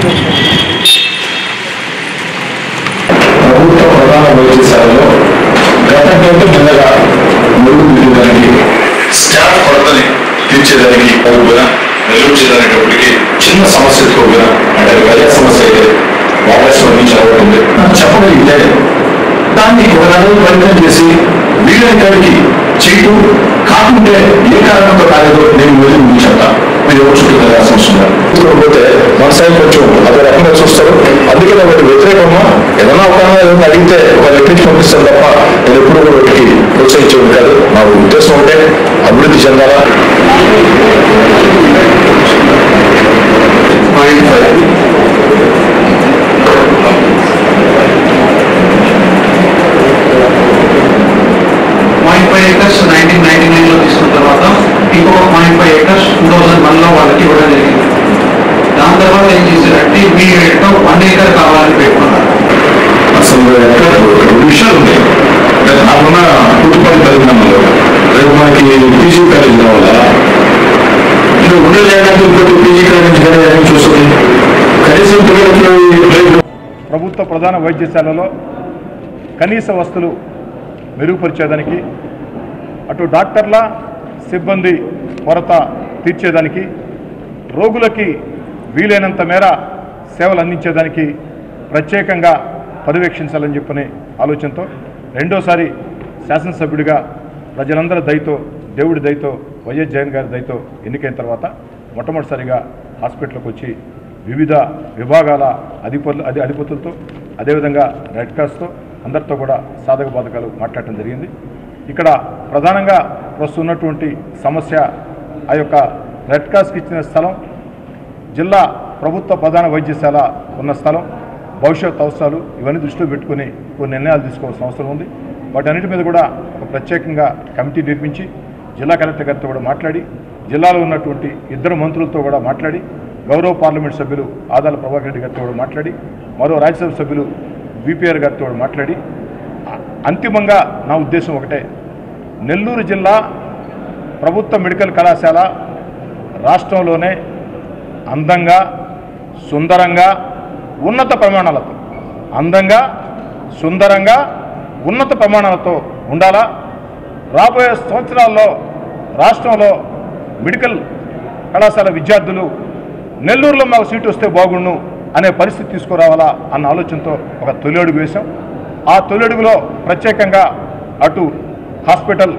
ప్రభుత్వ ప్రధాన వైద్యశాలలో గతం కంటే మెల్లగా మెరుగు దిద్దడానికి స్టాఫ్ కొరతని తీర్చేదానికి పోగున నిర్వహించేదానికప్పటికీ చిన్న సమస్య పోగున అంటే అది ప్రజా సమస్య అయితే భాగస్వామ్యం నుంచి అవుతుంది చెప్పగలిగితే దాన్ని ఒక నెలలో పరిమితం చేసి వీలైన కాడికి చేయటం కాకుంటే ఏ కారణంతో కాలేదో నేను వెళ్ళి మీకు చెప్తా మీరు ఎవరు చుట్టూ తిరగాల్సిన అవసరం లేదు పోతే మన సైడ్ కొంచెం అదే రకంగా చూస్తారు అందుకే నేను వాటి వ్యతిరేకంగా ఏదైనా ఒక ఏదైనా అడిగితే ఒక ఎక్కించి పంపిస్తాను తప్ప నేను ఎప్పుడు కూడా వాటికి ప్రోత్సహించేది కాదు నా ఉద్దేశం ఉంటే అభివృద్ధి చెందాలా point five point five acres nineteen ninety నైన్లో తీసుకున్న తర్వాత ఇంకొక point five acres two thousand వన్లో వాళ్ళకి ఇవ్వడం జరిగింది దాని తర్వాత ఏం చేశారంటే ఇమీడియట్గా వన్ ఏకర్ కావాలని పెట్టుకున్నారు అసలు ఎక్కడ రెండు విషయాలు ఉన్నాయి అంటే నాకున్న పుట్టుపల్లి పరిజ్ఞానంలో రేపు మనకి పీజీ కాలేజ్ కావాలా ఇది ఉండలేదంటే ఇంకోటి పీజీ కాలేజ్ కానీ ఏమీ చూస్తుంది కనీసం పిల్లలకి లేదు ప్రభుత్వ ప్రధాన వైద్యశాలలో కనీస వస్తువులు మెరుగుపరిచేదానికి అటు డాక్టర్ల సిబ్బంది కొరత తీర్చేదానికి రోగులకి వీలైనంత మేర సేవలు అందించేదానికి ప్రత్యేకంగా పర్యవేక్షించాలని చెప్పని ఆలోచనతో రెండోసారి శాసనసభ్యుడిగా ప్రజలందరి దయతో దేవుడి దయతో వైఎస్ జగన్ గారి దయతో ఎన్నికైన తర్వాత మొట్టమొదటిసారిగా హాస్పిటల్కి వచ్చి వివిధ విభాగాల అధిపతులు అధి అధిపతులతో అదేవిధంగా రెడ్ క్రాస్తో అందరితో కూడా సాధక బాధకాలు మాట్లాడటం జరిగింది ఇక్కడ ప్రధానంగా ప్రస్తుతం ఉన్నటువంటి సమస్య ఆ యొక్క రెడ్ క్రాస్కి ఇచ్చిన స్థలం జిల్లా ప్రభుత్వ ప్రధాన వైద్యశాల ఉన్న స్థలం భవిష్యత్ అవసరాలు ఇవన్నీ దృష్టిలో పెట్టుకుని కొన్ని నిర్ణయాలు తీసుకోవాల్సిన అవసరం ఉంది వాటన్నిటి మీద కూడా ఒక ప్రత్యేకంగా కమిటీ నిర్మించి జిల్లా కలెక్టర్ గారితో కూడా మాట్లాడి జిల్లాలో ఉన్నటువంటి ఇద్దరు మంత్రులతో కూడా మాట్లాడి గౌరవ పార్లమెంట్ సభ్యులు ఆదాల ప్రభాకర్ రెడ్డి గారితో కూడా మాట్లాడి మరో రాజ్యసభ సభ్యులు విపిఆర్ గారితో కూడా మాట్లాడి అ- అంతిమంగా నా ఉద్దేశం ఒకటే నెల్లూరు జిల్లా ప్రభుత్వ మెడికల్ కళాశాల రాష్ట్రంలోనే అందంగా సుందరంగా ఉన్నత ప్రమాణాలతో అందంగా సుందరంగా ఉన్నత ప్రమాణాలతో ఉండాలా రాబోయే సంవత్సరాల్లో రాష్ట్రంలో మెడికల్ కళాశాల విద్యార్థులు నెల్లూరులో మాకు సీటు వస్తే బాగుండు అనే పరిస్థితి తీసుకురావాలా అన్న ఆలోచనతో ఒక తొలి అడుగు వేశాం ఆ తొలి అడుగులో ప్రత్యేకంగా అటు హాస్పిటల్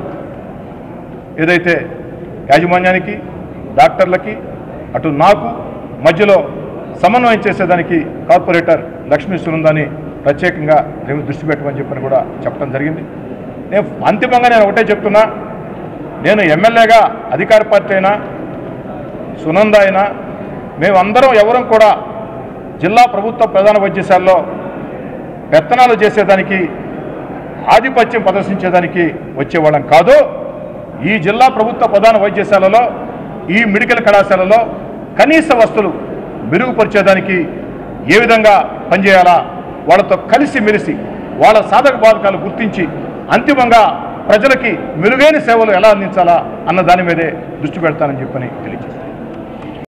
ఏదైతే యాజమాన్యానికి డాక్టర్లకి అటు నాకు మధ్యలో సమన్వయం చేసేదానికి కార్పొరేటర్ లక్ష్మీ సునందాన్ని ప్రత్యేకంగా మేము దృష్టి పెట్టమని చెప్పని కూడా చెప్పడం జరిగింది నేను అంతిమంగా నేను ఒకటే చెప్తున్నా నేను ఎమ్మెల్యేగా అధికార పార్టీ అయినా సునంద అయినా మేమందరం ఎవరం కూడా జిల్లా ప్రభుత్వ ప్రధాన వైద్యశాలలో పెత్తనాలు చేసేదానికి ఆధిపత్యం ప్రదర్శించేదానికి వచ్చేవాళ్ళం కాదు ఈ జిల్లా ప్రభుత్వ ప్రధాన వైద్యశాలలో ఈ మెడికల్ కళాశాలలో కనీస వస్తువులు మెరుగుపరిచేదానికి ఏ విధంగా పనిచేయాలా వాళ్ళతో కలిసి మెలిసి వాళ్ళ సాధక బాధకాలు గుర్తించి అంతిమంగా ప్రజలకి మెరుగైన సేవలు ఎలా అందించాలా అన్న దాని మీదే దృష్టి పెడతానని చెప్పని తెలియజేస్తాను